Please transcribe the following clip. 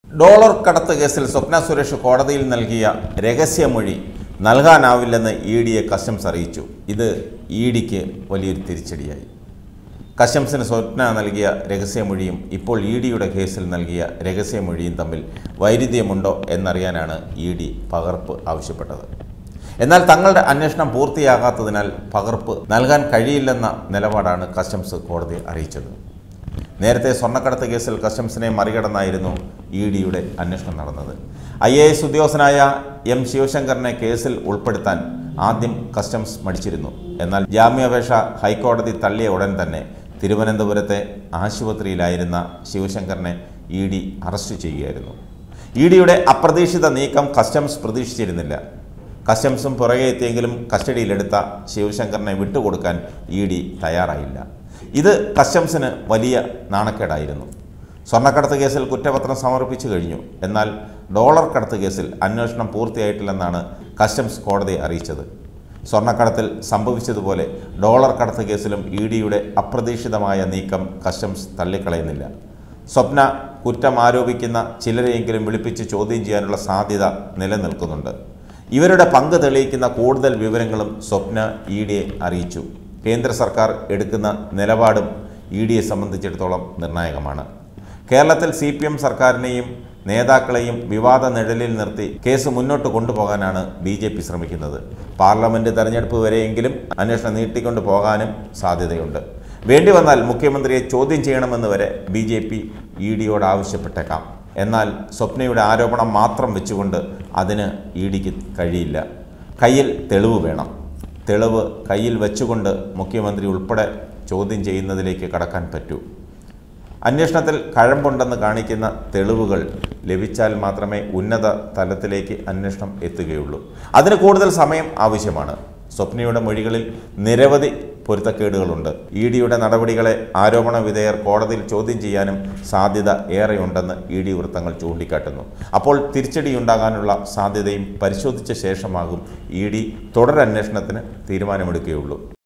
dollar കടത്ത് കേസിൽ സ്വപ്ന സുരേഷ് കോടതിയിൽ നൽകിയ രഹസ്യമൊഴി നൽകാനാവില്ലെന്ന് ഇ ഡിയെ കസ്റ്റംസ് അറിയിച്ചു ഇത് ഇ ഡിക്ക് വലിയൊരു തിരിച്ചടിയായി കസ്റ്റംസിന് സ്വപ്ന നൽകിയ രഹസ്യമൊഴിയും ഇപ്പോൾ ഇ ഡിയുടെ കേസിൽ നൽകിയ രഹസ്യമൊഴിയും തമ്മിൽ വൈരുദ്ധ്യമുണ്ടോ എന്നറിയാനാണ് ഇ ഡി പകർപ്പ് ആവശ്യപ്പെട്ടത് എന്നാൽ തങ്ങളുടെ അന്വേഷണം പൂർത്തിയാകാത്തതിനാൽ പകർപ്പ് നൽകാൻ കഴിയില്ലെന്ന നിലപാടാണ് കസ്റ്റംസ് കോടതിയെ അറിയിച്ചത് നേരത്തെ സ്വർണ്ണക്കടത്ത് കേസിൽ കസ്റ്റംസിനെ മറികടന്നായിരുന്നു ഇ ഡിയുടെ അന്വേഷണം നടന്നത് ഐ എ എസ് ഉദ്യോഗസ്ഥനായ എം ശിവശങ്കറിനെ കേസിൽ ഉൾപ്പെടുത്താൻ ആദ്യം കസ്റ്റംസ് മടിച്ചിരുന്നു എന്നാൽ ജാമ്യാപേക്ഷ ഹൈക്കോടതി തള്ളിയ ഉടൻ തന്നെ തിരുവനന്തപുരത്തെ ആശുപത്രിയിലായിരുന്ന ശിവശങ്കറിനെ ഇ ഡി അറസ്റ്റ് ചെയ്യുകയായിരുന്നു ഇ ഡിയുടെ അപ്രതീക്ഷിത നീക്കം കസ്റ്റംസ് പ്രതീക്ഷിച്ചിരുന്നില്ല കസ്റ്റംസും പുറകെ എത്തിയെങ്കിലും കസ്റ്റഡിയിലെടുത്ത ശിവശങ്കറിനെ വിട്ടുകൊടുക്കാൻ ഇ ഡി തയ്യാറായില്ല ഇത് കസ്റ്റംസിന് വലിയ നാണക്കേടായിരുന്നു സ്വർണ്ണക്കടത്ത് കേസിൽ കുറ്റപത്രം സമർപ്പിച്ചു കഴിഞ്ഞു എന്നാൽ ഡോളർ കടത്ത് കേസിൽ അന്വേഷണം പൂർത്തിയായിട്ടില്ലെന്നാണ് കസ്റ്റംസ് കോടതിയെ അറിയിച്ചത് സ്വർണ്ണക്കടത്തിൽ സംഭവിച്ചതുപോലെ ഡോളർ കടത്ത് കേസിലും ഇ ഡിയുടെ അപ്രതീക്ഷിതമായ നീക്കം കസ്റ്റംസ് തള്ളിക്കളയുന്നില്ല സ്വപ്ന കുറ്റം ആരോപിക്കുന്ന ചിലരെയെങ്കിലും വിളിപ്പിച്ച് ചോദ്യം ചെയ്യാനുള്ള സാധ്യത നിലനിൽക്കുന്നുണ്ട് ഇവരുടെ പങ്ക് തെളിയിക്കുന്ന കൂടുതൽ വിവരങ്ങളും സ്വപ്ന ഇ ഡിയെ അറിയിച്ചു കേന്ദ്ര സർക്കാർ എടുക്കുന്ന നിലപാടും ഇ ഡിയെ സംബന്ധിച്ചിടത്തോളം നിർണായകമാണ് കേരളത്തിൽ സി പി എം സർക്കാരിനെയും നേതാക്കളെയും വിവാദ നിഴലിൽ നിർത്തി കേസ് മുന്നോട്ട് കൊണ്ടുപോകാനാണ് ബി ജെ പി ശ്രമിക്കുന്നത് പാർലമെന്റ് തെരഞ്ഞെടുപ്പ് വരെയെങ്കിലും അന്വേഷണം നീട്ടിക്കൊണ്ടു പോകാനും സാധ്യതയുണ്ട് വേണ്ടി വന്നാൽ മുഖ്യമന്ത്രിയെ ചോദ്യം ചെയ്യണമെന്ന് വരെ ബി ജെ പി ഇ ഡിയോട് ആവശ്യപ്പെട്ടേക്കാം എന്നാൽ സ്വപ്നയുടെ ആരോപണം മാത്രം വെച്ചുകൊണ്ട് അതിന് ഇ ഡിക്ക് കഴിയില്ല കയ്യിൽ തെളിവ് വേണം തെളിവ് കയ്യിൽ വെച്ചുകൊണ്ട് മുഖ്യമന്ത്രി ഉൾപ്പെടെ ചോദ്യം ചെയ്യുന്നതിലേക്ക് കടക്കാൻ പറ്റൂ അന്വേഷണത്തിൽ കഴമ്പുണ്ടെന്ന് കാണിക്കുന്ന തെളിവുകൾ ലഭിച്ചാൽ മാത്രമേ ഉന്നത തലത്തിലേക്ക് അന്വേഷണം എത്തുകയുള്ളൂ അതിന് കൂടുതൽ സമയം ആവശ്യമാണ് സ്വപ്നയുടെ മൊഴികളിൽ നിരവധി പൊരുത്തക്കേടുകളുണ്ട് ഇ ഡിയുടെ നടപടികളെ ആരോപണ വിധേയർ കോടതിയിൽ ചോദ്യം ചെയ്യാനും സാധ്യത ഏറെയുണ്ടെന്ന് ഇ ഡി വൃത്തങ്ങൾ ചൂണ്ടിക്കാട്ടുന്നു അപ്പോൾ തിരിച്ചടിയുണ്ടാകാനുള്ള സാധ്യതയും പരിശോധിച്ച ശേഷമാകും ഇ ഡി തുടരന്വേഷണത്തിന് തീരുമാനമെടുക്കുകയുള്ളൂ